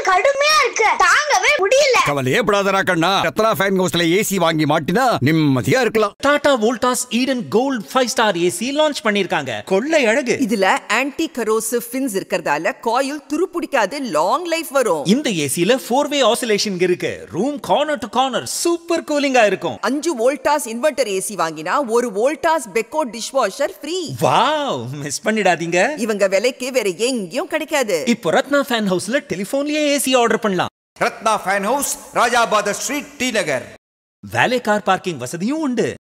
கடுமையா இருக்கு தாங்கவே முடியல கவலையே படாதடா கண்ணா ரத்னா ஃபேன் ஹவுஸ்ல ஏசி வாங்கி மாட்டினா நிம்மதியா இருக்கலாம் Tata Voltas Eden gold five star AC launch பண்ணிருக்காங்க கொள்ளை அழகு இதுல ஆன்டி கரோசிவ் ஃபின்ஸ் இருக்கறதால காயில் துருப்பிடிக்காது லாங் லைஃப் வரும் இந்த ஏசில ஃபோர் வே ஆசிலேஷன் இருக்கு room corner to corner super கூலிங்கா இருக்கும் அஞ்சு வோல்டாஸ் இன்வெர்டர் ஏசி வாங்கினா ஒரு Voltas Beko dishwasher free wow miss பண்ணிடாதீங்க இவங்க விலைக்கு வேற எங்கேயும் கிடைக்காது இப்போ ரத்னா ஃபேன் ஹவுஸ்ல டெலிஃபோன்லயே ஏசி ஆர்டர் பண்ணலாம் Rathna fan house Rajabadar street T Nagar வேலை கார் பார்க்கிங் வசதியும் உண்டு